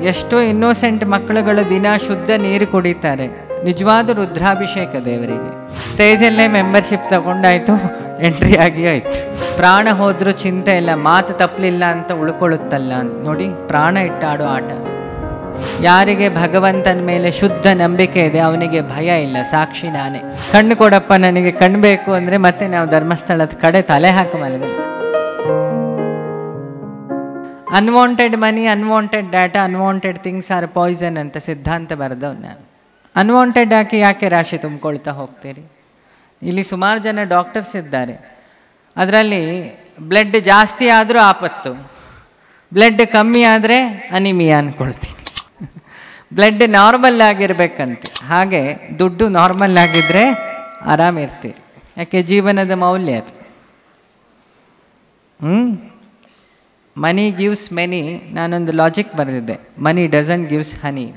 ಎಷ್ಟೋ ಇನ್ನೋಸೆಂಟ್ ಮಕ್ಕಳುಗಳು ದಿನ ಶುದ್ಧ ನೀರು ಕುಡಿತಾರೆ ನಿಜವಾದ ರುದ್ರಾಭಿಷೇಕ ದೇವರಿಗೆ ಸ್ಟೇಜಲ್ಲೇ ಮೆಂಬರ್ಶಿಪ್ ತಗೊಂಡಾಯ್ತು ಎಂಟ್ರಿ ಆಗಿ ಆಯ್ತು ಪ್ರಾಣ ಹೋದ್ರೂ ಚಿಂತೆ ಇಲ್ಲ ಮಾತು ತಪ್ಪಲಿಲ್ಲ ಅಂತ ಉಳ್ಕೊಳ್ಳುತ್ತಲ್ಲ ಅಂತ ನೋಡಿ ಪ್ರಾಣ ಇಟ್ಟಾಡೋ ಆಟ ಯಾರಿಗೆ ಭಗವಂತನ ಮೇಲೆ ಶುದ್ಧ ನಂಬಿಕೆ ಇದೆ ಅವನಿಗೆ ಭಯ ಇಲ್ಲ ಸಾಕ್ಷಿ ನಾನೇ ಕಣ್ಣು ಕೊಡಪ್ಪ ನನಗೆ ಕಣ್ಣು ಬೇಕು ಅಂದರೆ ಮತ್ತೆ ನಾವು ಧರ್ಮಸ್ಥಳದ ಕಡೆ ತಲೆ ಹಾಕಿ ಮಲಗಲ್ಲ unwanted money unwanted data unwanted things are poison ಅಂತ ಸಿದ್ಧಾಂತ ಬರೆದವ್ ನಾನು ಅನ್ವಾಂಟೆಡ್ ಹಾಕಿ ಯಾಕೆ ರಾಶಿ ತುಂಬಿಕೊಳ್ತಾ ಹೋಗ್ತೀರಿ ಇಲ್ಲಿ ಸುಮಾರು ಜನ ಡಾಕ್ಟರ್ಸ್ ಇದ್ದಾರೆ ಅದರಲ್ಲಿ ಬ್ಲಡ್ ಜಾಸ್ತಿ ಆದರೂ ಆಪತ್ತು ಬ್ಲಡ್ ಕಮ್ಮಿ ಆದರೆ ಅನಿಮಿಯಾ ಅಂದ್ಕೊಳ್ತೀನಿ ಬ್ಲಡ್ ನಾರ್ಮಲ್ ಆಗಿರ್ಬೇಕಂತೆ ಹಾಗೆ ದುಡ್ಡು ನಾರ್ಮಲ್ ಆಗಿದ್ದರೆ ಆರಾಮಿರ್ತೀರಿ ಯಾಕೆ ಜೀವನದ ಮೌಲ್ಯ ಅದು ಹ್ಞೂ ಮನಿ ಗಿವ್ಸ್ ಮೆನಿ ನಾನೊಂದು ಲಾಜಿಕ್ ಬರೆದಿದ್ದೆ ಮನಿ ಡಸಂಟ್ ಗಿವ್ಸ್ ಹನಿ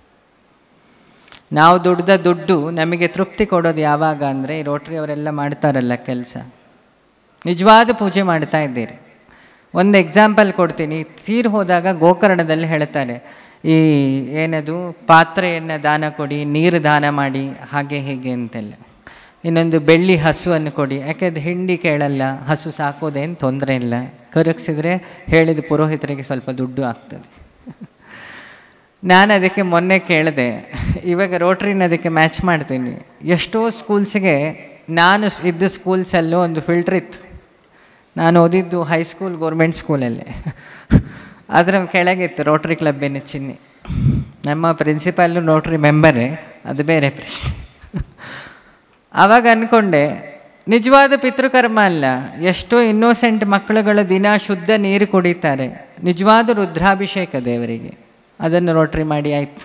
ನಾವು ದುಡ್ದ ದುಡ್ಡು ನಮಗೆ ತೃಪ್ತಿ ಕೊಡೋದು ಯಾವಾಗ ಅಂದರೆ ಈ ರೋಟ್ರಿ ಅವರೆಲ್ಲ ಮಾಡ್ತಾರಲ್ಲ ಕೆಲಸ ನಿಜವಾದ ಪೂಜೆ ಮಾಡ್ತಾ ಇದ್ದೀರಿ ಒಂದು ಎಕ್ಸಾಂಪಲ್ ಕೊಡ್ತೀನಿ ತೀರ್ ಹೋದಾಗ ಗೋಕರ್ಣದಲ್ಲಿ ಹೇಳ್ತಾರೆ ಈ ಏನದು ಪಾತ್ರೆಯನ್ನು ದಾನ ಕೊಡಿ ನೀರು ದಾನ ಮಾಡಿ ಹಾಗೆ ಹೀಗೆ ಅಂತೆಲ್ಲ ಇನ್ನೊಂದು ಬೆಳ್ಳಿ ಹಸುವನ್ನು ಕೊಡಿ ಯಾಕೆ ಅದು ಹಿಂಡಿ ಕೇಳಲ್ಲ ಹಸು ಸಾಕೋದೇನು ತೊಂದರೆ ಇಲ್ಲ ಕರಗಿಸಿದ್ರೆ ಹೇಳಿದ ಪುರೋಹಿತರಿಗೆ ಸ್ವಲ್ಪ ದುಡ್ಡು ಆಗ್ತದೆ ನಾನು ಅದಕ್ಕೆ ಮೊನ್ನೆ ಕೇಳಿದೆ ಇವಾಗ ರೋಟ್ರಿನ ಅದಕ್ಕೆ ಮ್ಯಾಚ್ ಮಾಡ್ತೀನಿ ಎಷ್ಟೋ ಸ್ಕೂಲ್ಸ್ಗೆ ನಾನು ಸ್- ಇದ್ದ ಸ್ಕೂಲ್ಸಲ್ಲೂ ಒಂದು ಫಿಲ್ಟ್ರ್ ಇತ್ತು ನಾನು ಓದಿದ್ದು ಹೈಸ್ಕೂಲ್ ಗೌರ್ಮೆಂಟ್ ಸ್ಕೂಲಲ್ಲೇ ಅದರ ಕೆಳಗಿತ್ತು ರೋಟ್ರಿ ಕ್ಲಬ್ಬಿನ ಚಿಹ್ನೆ ನಮ್ಮ ಪ್ರಿನ್ಸಿಪಾಲು ರೋಟ್ರಿ ಮೆಂಬರೇ ಅದು ಬೇರೆ ಪ್ರಶ್ನೆ ಆವಾಗ ಅಂದ್ಕೊಂಡೆ ನಿಜವಾದ ಪಿತೃಕರ್ಮ ಅಲ್ಲ ಎಷ್ಟೋ ಇನ್ನೋಸೆಂಟ್ ಮಕ್ಕಳುಗಳು ದಿನ ಶುದ್ಧ ನೀರು ಕುಡಿತಾರೆ ನಿಜವಾದ ರುದ್ರಾಭಿಷೇಕ ದೇವರಿಗೆ ಅದನ್ನು ರೋಟ್ರಿ ಮಾಡಿ ಆಯಿತು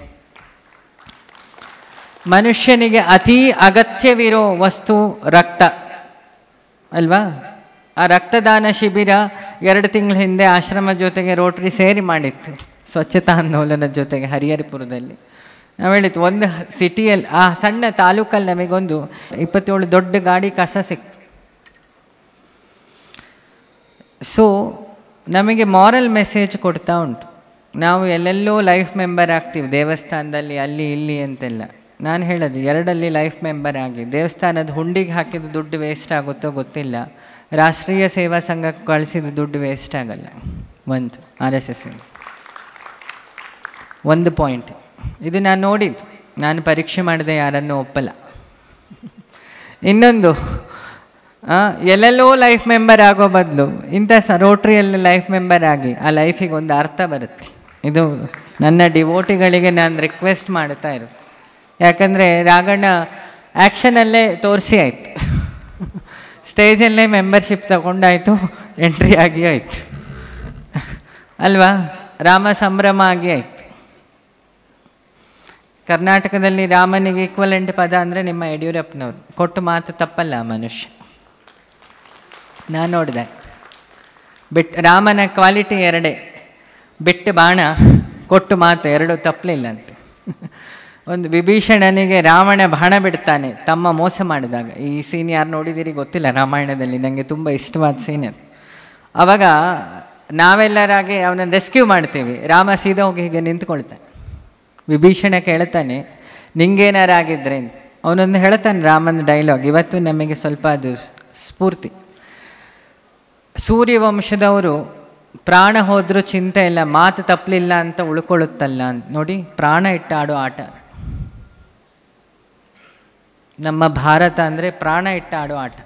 ಮನುಷ್ಯನಿಗೆ ಅತಿ ಅಗತ್ಯವಿರೋ ವಸ್ತು ರಕ್ತ ಅಲ್ವಾ ಆ ರಕ್ತದಾನ ಶಿಬಿರ ಎರಡು ತಿಂಗಳ ಹಿಂದೆ ಆಶ್ರಮ ಜೊತೆಗೆ ರೋಟ್ರಿ ಸೇರಿ ಮಾಡಿತ್ತು ಸ್ವಚ್ಛತಾ ಆಂದೋಲನದ ಜೊತೆಗೆ ಹರಿಹರಪುರದಲ್ಲಿ ನಾವು ಹೇಳಿತ್ತು ಒಂದು ಸಿಟಿಯಲ್ಲಿ ಆ ಸಣ್ಣ ತಾಲೂಕಲ್ಲಿ ನಮಗೊಂದು ಇಪ್ಪತ್ತೇಳು ದೊಡ್ಡ ಗಾಡಿ ಕಸ ಸಿಕ್ತು ಸೊ ನಮಗೆ ಮಾರಲ್ ಮೆಸೇಜ್ ಕೊಡ್ತಾ ಉಂಟು ನಾವು ಎಲ್ಲೆಲ್ಲೋ ಲೈಫ್ ಮೆಂಬರ್ ಆಗ್ತೀವಿ ದೇವಸ್ಥಾನದಲ್ಲಿ ಅಲ್ಲಿ ಇಲ್ಲಿ ಅಂತೆಲ್ಲ ನಾನು ಹೇಳೋದು ಎರಡಲ್ಲಿ ಲೈಫ್ ಮೆಂಬರ್ ಆಗಿ ದೇವಸ್ಥಾನದ ಹುಂಡಿಗೆ ಹಾಕಿದ ದುಡ್ಡು ವೇಸ್ಟ್ ಆಗುತ್ತೋ ಗೊತ್ತಿಲ್ಲ ರಾಷ್ಟ್ರೀಯ ಸೇವಾ ಸಂಘಕ್ಕೆ ಕಳಿಸಿದ ದುಡ್ಡು ವೇಸ್ಟ್ ಆಗಲ್ಲ ಒಂದು ಆರ್ ಎಸ್ ಎಸ್ ಒಂದು ಪಾಯಿಂಟ್ ಇದು ನಾನು ನೋಡಿದ್ದು ನಾನು ಪರೀಕ್ಷೆ ಮಾಡಿದೆ ಯಾರನ್ನು ಒಪ್ಪಲ್ಲ ಇನ್ನೊಂದು ಆ, ಎಲ್ಲೆಲ್ಲೋ ಲೈಫ್ ಮೆಂಬರ್ ಆಗೋ ಬದಲು ಇಂಥ ಸ ರೋಟ್ರಿಯಲ್ಲಿ ಲೈಫ್ ಮೆಂಬರ್ ಆಗಿ ಆ ಲೈಫಿಗೆ ಒಂದು ಅರ್ಥ ಬರುತ್ತೆ ಇದು ನನ್ನ ಡಿವೋಟಿಗಳಿಗೆ ನಾನು ರಿಕ್ವೆಸ್ಟ್ ಮಾಡ್ತಾ ಇರು ಯಾಕಂದರೆ ರಾಗಣ್ಣ ಆ್ಯಕ್ಷನಲ್ಲೇ ತೋರಿಸಿ ಆಯಿತು ಸ್ಟೇಜಲ್ಲೇ ಮೆಂಬರ್ಶಿಪ್ ತಗೊಂಡಾಯಿತು ಎಂಟ್ರಿ ಆಗಿ ಆಯಿತು ಅಲ್ವಾ ರಾಮ ಸಂಭ್ರಮ ಆಗಿ ಆಯಿತು ಕರ್ನಾಟಕದಲ್ಲಿ ರಾಮನಿಗೆ ಈಕ್ವಲೆಂಟ್ ಪದ ಅಂದರೆ ನಿಮ್ಮ ಯಡಿಯೂರಪ್ಪನವರು ಕೊಟ್ಟು ಮಾತು ತಪ್ಪಲ್ಲ ಆ ಮನುಷ್ಯ ನಾನು ನೋಡಿದೆ ಬಿಟ್ಟು ರಾಮನ ಕ್ವಾಲಿಟಿ ಎರಡೇ ಬಿಟ್ಟು ಬಾಣ ಕೊಟ್ಟು ಮಾತು ಎರಡು ತಪ್ಪಲಿಲ್ಲ ಅಂತ ಒಂದು ವಿಭೀಷಣನಿಗೆ ರಾವಣ ಬಾಣ ಬಿಡ್ತಾನೆ ತಮ್ಮ ಮೋಸ ಮಾಡಿದಾಗ ಈ ಸೀನ್ ಯಾರು ನೋಡಿದ್ದೀರಿ ಗೊತ್ತಿಲ್ಲ ರಾಮಾಯಣದಲ್ಲಿ ನನಗೆ ತುಂಬ ಇಷ್ಟವಾದ ಸೀನ್ ಅದು ಆವಾಗ ನಾವೆಲ್ಲರಾಗಿ ಅವನನ್ನು ರೆಸ್ಕ್ಯೂ ಮಾಡ್ತೀವಿ ರಾಮ ಸೀದಾ ಹೋಗಿ ಹೀಗೆ ನಿಂತ್ಕೊಳ್ತಾನೆ ವಿಭೀಷಣ ಕೇಳ್ತಾನೆ ನಿಂಗೇನಾರು ಆಗಿದ್ರೆ ಅಂತ ಅವನೊಂದು ಹೇಳ್ತಾನೆ ರಾಮನ ಡೈಲಾಗ್ ಇವತ್ತು ನಮಗೆ ಸ್ವಲ್ಪ ಅದು ಸ್- ಸ್ಫೂರ್ತಿ ಸೂರ್ಯವಂಶದವರು ಪ್ರಾಣ ಹೋದ್ರೂ ಚಿಂತೆ ಇಲ್ಲ ಮಾತು ತಪ್ಪಲಿಲ್ಲ ಅಂತ ಉಳ್ಕೊಳ್ಳುತ್ತಲ್ಲ ಅಂತ ನೋಡಿ ಪ್ರಾಣ ಇಟ್ಟಾಡೋ ಆಟ ನಮ್ಮ ಭಾರತ ಅಂದರೆ ಪ್ರಾಣ ಇಟ್ಟಾಡೋ ಆಟ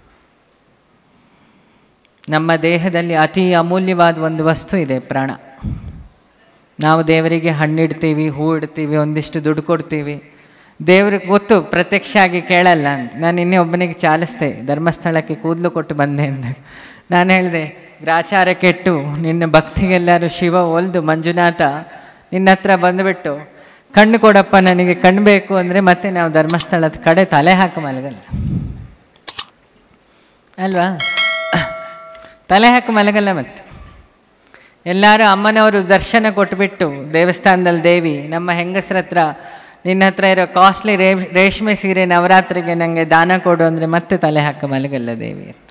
ನಮ್ಮ ದೇಹದಲ್ಲಿ ಅತಿ ಅಮೂಲ್ಯವಾದ ಒಂದು ವಸ್ತು ಇದೆ ಪ್ರಾಣ ನಾವು ದೇವರಿಗೆ ಹಣ್ಣಿಡ್ತೀವಿ ಹೂ ಇಡ್ತೀವಿ ಒಂದಿಷ್ಟು ದುಡ್ಡು ಕೊಡ್ತೀವಿ ದೇವ್ರಿಗೆ ಗೊತ್ತು ಪ್ರತ್ಯಕ್ಷ ಆಗಿ ಕೇಳಲ್ಲ ಅಂತ ನಾನು ಇನ್ನೇ ಒಬ್ಬನಿಗೆ ಚಾಲಿಸ್ದೆ ಧರ್ಮಸ್ಥಳಕ್ಕೆ ಕೂದಲು ಕೊಟ್ಟು ಬಂದೆ ಅಂತ ನಾನು ಹೇಳಿದೆ ಗ್ರಾಚಾರ ಕೆಟ್ಟು ನಿನ್ನ ಭಕ್ತಿಗೆಲ್ಲರೂ ಶಿವ ಒಲ್ದು ಮಂಜುನಾಥ ನಿನ್ನ ಹತ್ರ ಬಂದುಬಿಟ್ಟು ಕಣ್ಣು ಕೊಡಪ್ಪ ನನಗೆ ಕಣ್ಣು ಬೇಕು ಅಂದರೆ ಮತ್ತೆ ನಾವು ಧರ್ಮಸ್ಥಳದ ಕಡೆ ತಲೆ ಹಾಕಿ ಮಲಗಲ್ಲ ಅಲ್ವಾ ತಲೆ ಹಾಕಿ ಮಲಗಲ್ಲ ಮತ್ತೆ ಎಲ್ಲರೂ ಅಮ್ಮನವರು ದರ್ಶನ ಕೊಟ್ಬಿಟ್ಟು ದೇವಸ್ಥಾನದಲ್ಲಿ ದೇವಿ ನಮ್ಮ ಹೆಂಗಸ್ರ ಹತ್ರ ನಿನ್ನ ಹತ್ರ ಇರೋ ಕಾಸ್ಟ್ಲಿ ರೇ ರೇಷ್ಮೆ ಸೀರೆ ನವರಾತ್ರಿಗೆ ನನಗೆ ದಾನ ಕೊಡು ಅಂದರೆ ಮತ್ತೆ ತಲೆ ಹಾಕಿ ಮಲಗಲ್ಲ ದೇವಿ ಅಂತ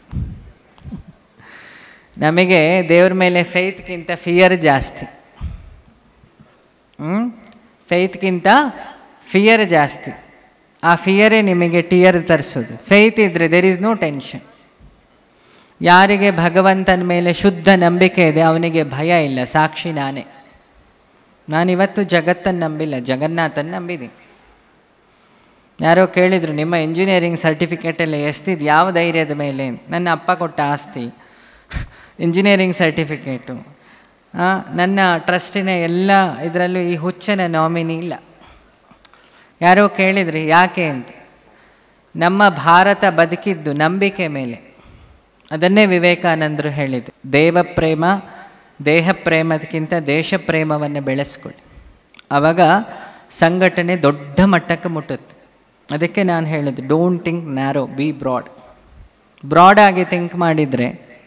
ನಮಗೆ ದೇವ್ರ ಮೇಲೆ ಫೇತ್ಗಿಂತ ಫಿಯರ್ ಜಾಸ್ತಿ ಫೇತ್ಗಿಂತ ಫಿಯರ್ ಜಾಸ್ತಿ ಆ ಫಿಯರೇ ನಿಮಗೆ ಟಿಯರ್ ತರಿಸೋದು ಫೇತ್ ಇದ್ದರೆ ದೇರ್ ಈಸ್ ನೋ ಟೆನ್ಷನ್ ಯಾರಿಗೆ ಭಗವಂತನ ಮೇಲೆ ಶುದ್ಧ ನಂಬಿಕೆ ಇದೆ ಅವನಿಗೆ ಭಯ ಇಲ್ಲ ಸಾಕ್ಷಿ ನಾನೇ ನಾನಿವತ್ತು ಜಗತ್ತನ್ನು ನಂಬಿಲ್ಲ ಜಗನ್ನಾಥನ ನಂಬಿದ್ದೀನಿ ಯಾರೋ ಕೇಳಿದರು ನಿಮ್ಮ ಇಂಜಿನಿಯರಿಂಗ್ ಸರ್ಟಿಫಿಕೇಟ್ ಎಲ್ಲ ಎಷ್ಟಿದ್ದು ಯಾವ ಧೈರ್ಯದ ಮೇಲೆ ನನ್ನ ಅಪ್ಪ ಕೊಟ್ಟ ಆಸ್ತಿ ಇಂಜಿನಿಯರಿಂಗ್ ಸರ್ಟಿಫಿಕೇಟು ನನ್ನ ಟ್ರಸ್ಟಿನ ಎಲ್ಲ ಇದರಲ್ಲೂ ಈ ಹುಚ್ಚನ ನಾಮಿನಿ ಇಲ್ಲ ಯಾರೋ ಕೇಳಿದ್ರಿ ಯಾಕೆ ಅಂತ ನಮ್ಮ ಭಾರತ ಬದುಕಿದ್ದು ನಂಬಿಕೆ ಮೇಲೆ ಅದನ್ನೇ ವಿವೇಕಾನಂದರು ಹೇಳಿದ್ದು ದೇವ ಪ್ರೇಮ ದೇಹ ಪ್ರೇಮದಕ್ಕಿಂತ ದೇಶ ಪ್ರೇಮವನ್ನು ಬೆಳೆಸ್ಕೊಳ್ಳಿ ಆವಾಗ ಸಂಘಟನೆ ದೊಡ್ಡ ಮಟ್ಟಕ್ಕೆ ಮುಟ್ಟುತ್ತೆ ಅದಕ್ಕೆ ನಾನು ಹೇಳಿದ್ದು don't think narrow be broad broad ಆಗಿ ಥಿಂಕ್ ಮಾಡಿದರೆ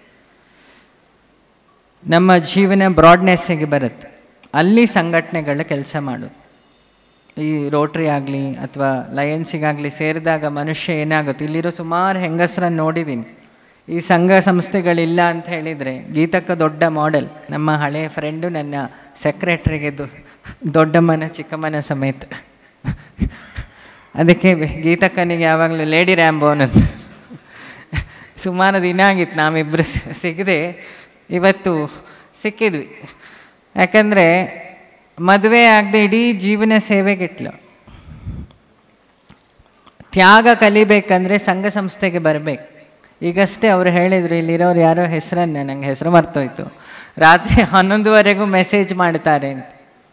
ನಮ್ಮ ಜೀವನ ಬ್ರಾಡ್ನೆಸ್ಸಿಗೆ ಬರುತ್ತೆ ಅಲ್ಲಿ ಸಂಘಟನೆಗಳ ಕೆಲಸ ಮಾಡೋದು ಈ ರೋಟ್ರಿ ಆಗಲಿ ಅಥವಾ ಲಯನ್ಸಿಗಾಗಲಿ ಸೇರಿದಾಗ ಮನುಷ್ಯ ಏನಾಗುತ್ತೆ ಇಲ್ಲಿರೋ ಸುಮಾರು ಹೆಂಗಸರನ್ನು ನೋಡಿದ್ದೀನಿ ಈ ಸಂಘ ಸಂಸ್ಥೆಗಳಿಲ್ಲ ಅಂತ ಹೇಳಿದರೆ ಗೀತಕ್ಕ ದೊಡ್ಡ ಮಾಡೆಲ್ ನಮ್ಮ ಹಳೆಯ ಫ್ರೆಂಡು ನನ್ನ ಸೆಕ್ರೆಟ್ರಿಗೆ ದೊಡ್ಡಮ್ಮನ ಚಿಕ್ಕಮ್ಮನ ಸಮೇತ ಅದಕ್ಕೆ ಗೀತಕ್ಕನಿಗೆ ಯಾವಾಗಲೂ ಲೇಡಿ ರ್ಯಾಂಬೋ ಅನ್ನೋದು ಸುಮಾರು ದಿನ ಆಗಿತ್ತು ನಾವಿಬ್ಬರು ಸಿಗದೆ ಇವತ್ತು ಸಿಕ್ಕಿದ್ವಿ ಯಾಕಂದರೆ ಮದುವೆ ಆಗದೆ ಇಡೀ ಜೀವನ ಸೇವೆಗಿಟ್ಲು ತ್ಯಾಗ ಕಲಿಬೇಕಂದ್ರೆ ಸಂಘ ಸಂಸ್ಥೆಗೆ ಬರಬೇಕು ಈಗಷ್ಟೇ ಅವರು ಹೇಳಿದರು ಇಲ್ಲಿರೋರು ಯಾರೋ ಹೆಸರನ್ನ ನಂಗೆ ಹೆಸರು ಮರ್ತೋಯ್ತು ರಾತ್ರಿ ಹನ್ನೊಂದುವರೆಗೂ ಮೆಸೇಜ್ ಮಾಡ್ತಾರೆ ಅಂತ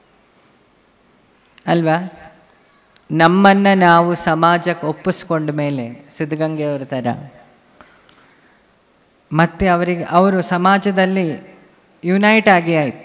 ಅಲ್ವಾ ನಮ್ಮನ್ನು ನಾವು ಸಮಾಜಕ್ಕೆ ಒಪ್ಪಿಸ್ಕೊಂಡ ಮೇಲೆ ಸಿದ್ಧಗಂಗೆಯವ್ರ ಥರ ಮತ್ತು ಅವರಿಗೆ ಅವರು ಸಮಾಜದಲ್ಲಿ ಯುನೈಟ್ ಆಗಿ ಆಯಿತು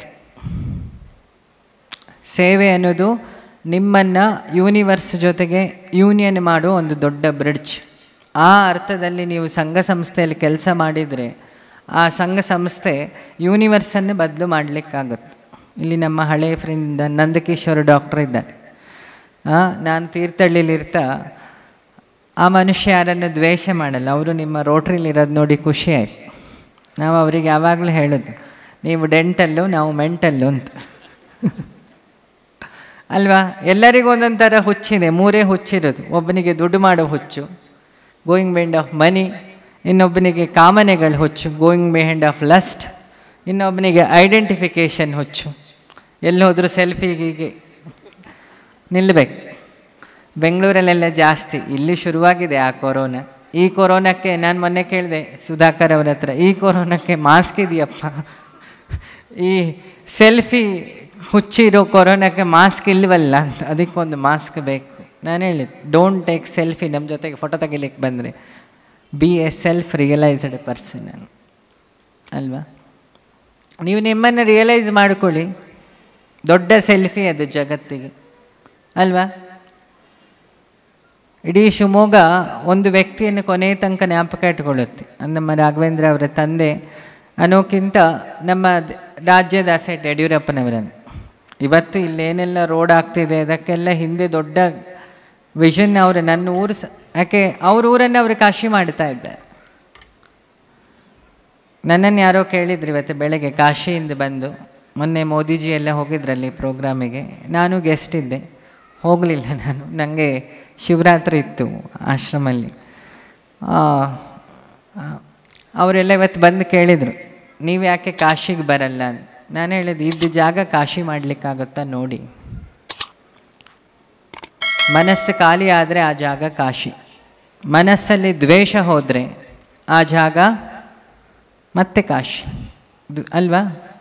ಸೇವೆ ಅನ್ನೋದು ನಿಮ್ಮನ್ನು ಯೂನಿವರ್ಸ್ ಜೊತೆಗೆ ಯೂನಿಯನ್ ಮಾಡೋ ಒಂದು ದೊಡ್ಡ ಬ್ರಿಡ್ಜ್ ಆ ಅರ್ಥದಲ್ಲಿ ನೀವು ಸಂಘ ಸಂಸ್ಥೆಯಲ್ಲಿ ಕೆಲಸ ಮಾಡಿದರೆ ಆ ಸಂಘ ಸಂಸ್ಥೆ ಯೂನಿವರ್ಸನ್ನು ಬದಲು ಮಾಡಲಿಕ್ಕಾಗುತ್ತೆ ಇಲ್ಲಿ ನಮ್ಮ ಹಳೆಯ ಫ್ರೆಂಡ್ ನಂದಕಿಶೋರ್ ಡಾಕ್ಟರ್ ಇದ್ದಾರೆ ನಾನು ತೀರ್ಥಹಳ್ಳಿಲಿರ್ತಾ ಆ ಮನುಷ್ಯ ಯಾರನ್ನು ದ್ವೇಷ ಮಾಡಲ್ಲ ಅವರು ನಿಮ್ಮ ರೋಟ್ರಿಲಿರೋದು ನೋಡಿ ಖುಷಿ ಆಯಿತು ನಾವು ಅವರಿಗೆ ಯಾವಾಗಲೂ ಹೇಳೋದು ನೀವು ಡೆಂಟಲ್ಲು ನಾವು ಮೆಂಟಲ್ಲು ಅಂತ ಅಲ್ವಾ ಎಲ್ಲರಿಗೂ ಒಂದೊಂದು ಥರ ಹುಚ್ಚಿದೆ ಮೂರೇ ಹುಚ್ಚಿರೋದು ಒಬ್ಬನಿಗೆ ದುಡ್ಡು ಮಾಡೋ ಹುಚ್ಚು ಗೋಯಿಂಗ್ ಬೆಂಡ್ ಆಫ್ ಮನಿ ಇನ್ನೊಬ್ಬನಿಗೆ ಕಾಮನೆಗಳು ಹುಚ್ಚು ಗೋಯಿಂಗ್ ಬೆಹೆಂಡ್ ಆಫ್ ಲಸ್ಟ್ ಇನ್ನೊಬ್ಬನಿಗೆ ಐಡೆಂಟಿಫಿಕೇಷನ್ ಹುಚ್ಚು ಎಲ್ಲಿ ಹೋದರೂ ಸೆಲ್ಫಿಗೆ ನಿಲ್ಲಬೇಕು ಬೆಂಗಳೂರಲ್ಲೆಲ್ಲ ಜಾಸ್ತಿ ಇಲ್ಲಿ ಶುರುವಾಗಿದೆ ಆ ಕೊರೋನಾ ಈ ಕೊರೋನಾಕ್ಕೆ ನಾನು ಮೊನ್ನೆ ಕೇಳಿದೆ ಸುಧಾಕರ್ ಅವ್ರ ಹತ್ರ ಈ ಕೊರೋನಾಕ್ಕೆ ಮಾಸ್ಕ್ ಇದೆಯಪ್ಪ ಈ ಸೆಲ್ಫಿ ಹುಚ್ಚಿರೋ ಕೊರೋನಾಕ್ಕೆ ಮಾಸ್ಕ್ ಇಲ್ವಲ್ಲ ಅಂತ ಅದಕ್ಕೊಂದು ಮಾಸ್ಕ್ ಬೇಕು ನಾನು ಹೇಳಿದ್ದು ಡೋಂಟ್ ಟೇಕ್ ಸೆಲ್ಫಿ ನಮ್ಮ ಜೊತೆಗೆ ಫೋಟೋ ತೆಗಿಲಿಕ್ಕೆ ಬಂದರೆ be a self realised person ನಾನು ಅಲ್ವಾ ನೀವು ನಿಮ್ಮನ್ನು ರಿಯಲೈಸ್ ಮಾಡ್ಕೊಳ್ಳಿ ದೊಡ್ಡ ಸೆಲ್ಫಿ ಅದು ಜಗತ್ತಿಗೆ ಅಲ್ವಾ ಇಡೀ ಶಿವಮೊಗ್ಗ ಒಂದು ವ್ಯಕ್ತಿಯನ್ನು ಕೊನೆಯ ತನಕ ಜ್ಞಾಪಕ ಇಟ್ಕೊಳ್ಳುತ್ತೆ ನಮ್ಮ ರಾಘವೇಂದ್ರ ಅವರ ತಂದೆ ಅನ್ನೋಕ್ಕಿಂತ ನಮ್ಮ ರಾಜ್ಯದ ಅಸೆಟ್ ಯಡಿಯೂರಪ್ಪನವರನ್ನು ಇವತ್ತು ಇಲ್ಲೇನೆಲ್ಲ ರೋಡ್ ಆಗ್ತಿದೆ ಅದಕ್ಕೆಲ್ಲ ಹಿಂದೆ ದೊಡ್ಡ ವಿಷನ್ ಅವರು ನನ್ನ ಊರು ಸ ಯಾಕೆ ಅವ್ರ ಊರನ್ನು ಅವರು ಕಾಶಿ ಮಾಡ್ತಾ ಇದ್ದಾರೆ ನನ್ನನ್ನು ಯಾರೋ ಕೇಳಿದ್ರು ಇವತ್ತು ಬೆಳಗ್ಗೆ ಕಾಶಿಯಿಂದ ಬಂದು ಮೊನ್ನೆ ಮೋದಿಜಿ ಎಲ್ಲ ಹೋಗಿದ್ರಲ್ಲಿ ಪ್ರೋಗ್ರಾಮಿಗೆ ನಾನು ಗೆಸ್ಟ್ ಇದ್ದೆ ಹೋಗಲಿಲ್ಲ ನಾನು ನನಗೆ ಶಿವರಾತ್ರಿ ಇತ್ತು ಆಶ್ರಮಲ್ಲಿ ಅವರೆಲ್ಲ ಇವತ್ತು ಬಂದು ಕೇಳಿದರು ನೀವು ಯಾಕೆ ಕಾಶಿಗೆ ಬರಲ್ಲ ಅಂತ ನಾನು ಹೇಳಿದ್ದು ಇದ್ದ ಜಾಗ ಕಾಶಿ ಮಾಡಲಿಕ್ಕಾಗುತ್ತಾ ನೋಡಿ ಮನಸ್ಸು ಖಾಲಿ ಆದರೆ ಆ ಜಾಗ ಕಾಶಿ ಮನಸ್ಸಲ್ಲಿ ದ್ವೇಷ ಹೋದರೆ ಆ ಜಾಗ ಮತ್ತೆ ಕಾಶಿ ಅಲ್ವಾ